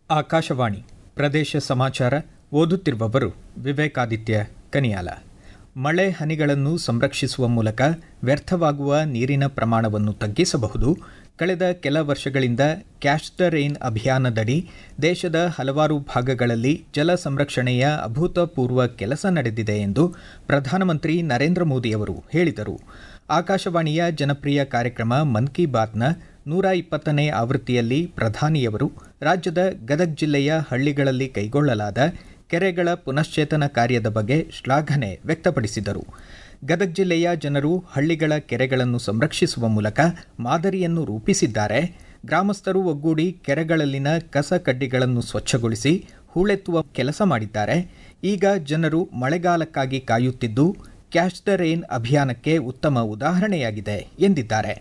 ಆಕಾಶವಾಣಿ ಪ್ರದೇಶ ಸಮಾಚಾರ ಓದುತ್ತಿರುವವರು ವಿವೇಕಾದಿತ್ಯ ಕನಿಯಾಲ ಮಳೆ ಹನಿಗಳನ್ನು ಸಂರಕ್ಷಿಸುವ ಮೂಲಕ ವ್ಯರ್ಥವಾಗುವ ನೀರಿನ ಪ್ರಮಾಣವನ್ನು ತಗ್ಗಿಸಬಹುದು ಕಳೆದ ಕೆಲ ವರ್ಷಗಳಿಂದ ಕ್ಯಾಚ್ ದ ರೈನ್ ಅಭಿಯಾನದಡಿ ದೇಶದ ಹಲವಾರು ಭಾಗಗಳಲ್ಲಿ ಜಲ ಸಂರಕ್ಷಣೆಯ ಅಭೂತಪೂರ್ವ ಕೆಲಸ ನಡೆದಿದೆ ಎಂದು ಪ್ರಧಾನಮಂತ್ರಿ ನರೇಂದ್ರ ಮೋದಿಯವರು ಹೇಳಿದರು ಆಕಾಶವಾಣಿಯ ಜನಪ್ರಿಯ ಕಾರ್ಯಕ್ರಮ ಮನ್ ಕಿ ಬಾತ್ನ ನೂರ ಇಪ್ಪತ್ತನೇ ಆವೃತ್ತಿಯಲ್ಲಿ ಪ್ರಧಾನಿಯವರು ರಾಜ್ಯದ ಗದಗ ಜಿಲ್ಲೆಯ ಹಳ್ಳಿಗಳಲ್ಲಿ ಕೈಗೊಳ್ಳಲಾದ ಕೆರೆಗಳ ಪುನಶ್ಚೇತನ ಕಾರ್ಯದ ಬಗ್ಗೆ ಶ್ಲಾಘನೆ ವ್ಯಕ್ತಪಡಿಸಿದರು ಗದಗ ಜಿಲ್ಲೆಯ ಜನರು ಹಳ್ಳಿಗಳ ಕೆರೆಗಳನ್ನು ಸಂರಕ್ಷಿಸುವ ಮೂಲಕ ಮಾದರಿಯನ್ನು ರೂಪಿಸಿದ್ದಾರೆ ಗ್ರಾಮಸ್ಥರು ಒಗ್ಗೂಡಿ ಕೆರೆಗಳಲ್ಲಿನ ಕಸ ಕಡ್ಡಿಗಳನ್ನು ಸ್ವಚ್ಛಗೊಳಿಸಿ ಹೂಳೆತ್ತುವ ಕೆಲಸ ಮಾಡಿದ್ದಾರೆ ಈಗ ಜನರು ಮಳೆಗಾಲಕ್ಕಾಗಿ ಕಾಯುತ್ತಿದ್ದು ಕ್ಯಾಚ್ ದ ರೈನ್ ಅಭಿಯಾನಕ್ಕೆ ಉತ್ತಮ ಉದಾಹರಣೆಯಾಗಿದೆ ಎಂದಿದ್ದಾರೆ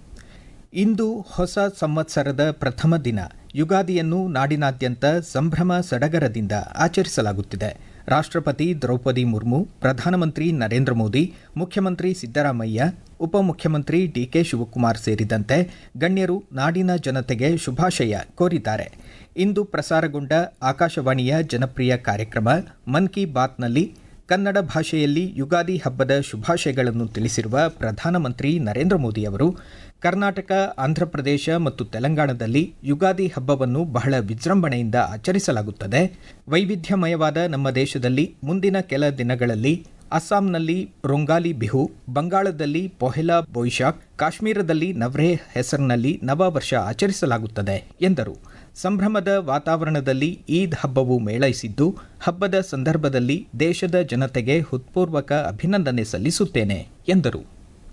ಇಂದು ಹೊಸ ಸಂವತ್ಸರದ ಪ್ರಥಮ ದಿನ ಯುಗಾದಿಯನ್ನು ನಾಡಿನಾದ್ಯಂತ ಸಂಭ್ರಮ ಸಡಗರದಿಂದ ಆಚರಿಸಲಾಗುತ್ತಿದೆ ರಾಷ್ಟ್ರಪತಿ ದ್ರೌಪದಿ ಮುರ್ಮು ಪ್ರಧಾನಮಂತ್ರಿ ನರೇಂದ್ರ ಮೋದಿ ಮುಖ್ಯಮಂತ್ರಿ ಸಿದ್ದರಾಮಯ್ಯ ಉಪಮುಖ್ಯಮಂತ್ರಿ ಡಿಕೆ ಶಿವಕುಮಾರ್ ಸೇರಿದಂತೆ ಗಣ್ಯರು ನಾಡಿನ ಜನತೆಗೆ ಶುಭಾಶಯ ಕೋರಿದ್ದಾರೆ ಇಂದು ಪ್ರಸಾರಗೊಂಡ ಆಕಾಶವಾಣಿಯ ಜನಪ್ರಿಯ ಕಾರ್ಯಕ್ರಮ ಮನ್ ಕಿ ಬಾತ್ನಲ್ಲಿ ಕನ್ನಡ ಭಾಷೆಯಲ್ಲಿ ಯುಗಾದಿ ಹಬ್ಬದ ಶುಭಾಶಯಗಳನ್ನು ತಿಳಿಸಿರುವ ಪ್ರಧಾನಮಂತ್ರಿ ನರೇಂದ್ರ ಮೋದಿ ಅವರು ಕರ್ನಾಟಕ ಆಂಧ್ರಪ್ರದೇಶ ಮತ್ತು ತೆಲಂಗಾಣದಲ್ಲಿ ಯುಗಾದಿ ಹಬ್ಬವನ್ನು ಬಹಳ ವಿಜೃಂಭಣೆಯಿಂದ ಆಚರಿಸಲಾಗುತ್ತದೆ ವೈವಿಧ್ಯಮಯವಾದ ನಮ್ಮ ದೇಶದಲ್ಲಿ ಮುಂದಿನ ಕೆಲ ದಿನಗಳಲ್ಲಿ ಅಸ್ಸಾಂನಲ್ಲಿ ರೊಂಗಾಲಿ ಬಿಹು ಬಂಗಾಳದಲ್ಲಿ ಪೊಹೆಲಾ ಬೊಯ್ಶಾಕ್ ಕಾಶ್ಮೀರದಲ್ಲಿ ನವ್ರೆ ಹೆಸರಿನಲ್ಲಿ ನವ ವರ್ಷ ಆಚರಿಸಲಾಗುತ್ತದೆ ಎಂದರು ಸಂಭ್ರಮದ ವಾತಾವರಣದಲ್ಲಿ ಈದ್ ಹಬ್ಬವು ಮೇಳೈಸಿದ್ದು ಹಬ್ಬದ ಸಂದರ್ಭದಲ್ಲಿ ದೇಶದ ಜನತೆಗೆ ಹೃತ್ಪೂರ್ವಕ ಅಭಿನಂದನೆ ಸಲ್ಲಿಸುತ್ತೇನೆ ಎಂದರು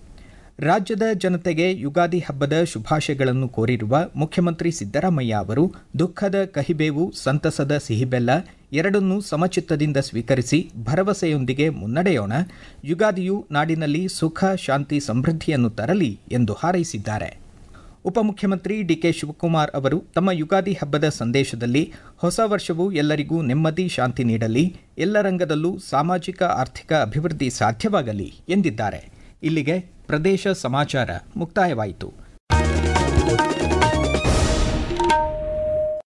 ರಾಜ್ಯದ ಜನತೆಗೆ ಯುಗಾದಿ ಹಬ್ಬದ ಶುಭಾಶಯಗಳನ್ನು ಕೋರಿರುವ ಮುಖ್ಯಮಂತ್ರಿ ಸಿದ್ದರಾಮಯ್ಯ ಅವರು ದುಃಖದ ಕಹಿಬೇವು ಸಂತಸದ ಸಿಹಿಬೆಲ್ಲ ಎರಡನ್ನೂ ಸಮಚಿತ್ತದಿಂದ ಸ್ವೀಕರಿಸಿ ಭರವಸೆಯೊಂದಿಗೆ ಮುನ್ನಡೆಯೋಣ ಯುಗಾದಿಯು ನಾಡಿನಲ್ಲಿ ಸುಖ ಶಾಂತಿ ಸಮೃದ್ಧಿಯನ್ನು ತರಲಿ ಎಂದು ಹಾರೈಸಿದ್ದಾರೆ ಉಪಮುಖ್ಯಮಂತ್ರಿ ಡಿಕೆ ಶಿವಕುಮಾರ್ ಅವರು ತಮ್ಮ ಯುಗಾದಿ ಹಬ್ಬದ ಸಂದೇಶದಲ್ಲಿ ಹೊಸ ವರ್ಷವು ಎಲ್ಲರಿಗೂ ನೆಮ್ಮದಿ ಶಾಂತಿ ನೀಡಲಿ ಎಲ್ಲ ರಂಗದಲ್ಲೂ ಸಾಮಾಜಿಕ ಆರ್ಥಿಕ ಅಭಿವೃದ್ಧಿ ಸಾಧ್ಯವಾಗಲಿ ಎಂದಿದ್ದಾರೆ ಇಲ್ಲಿಗೆ ಪ್ರದೇಶ ಸಮಾಚಾರ ಮುಕ್ತಾಯವಾಯಿತು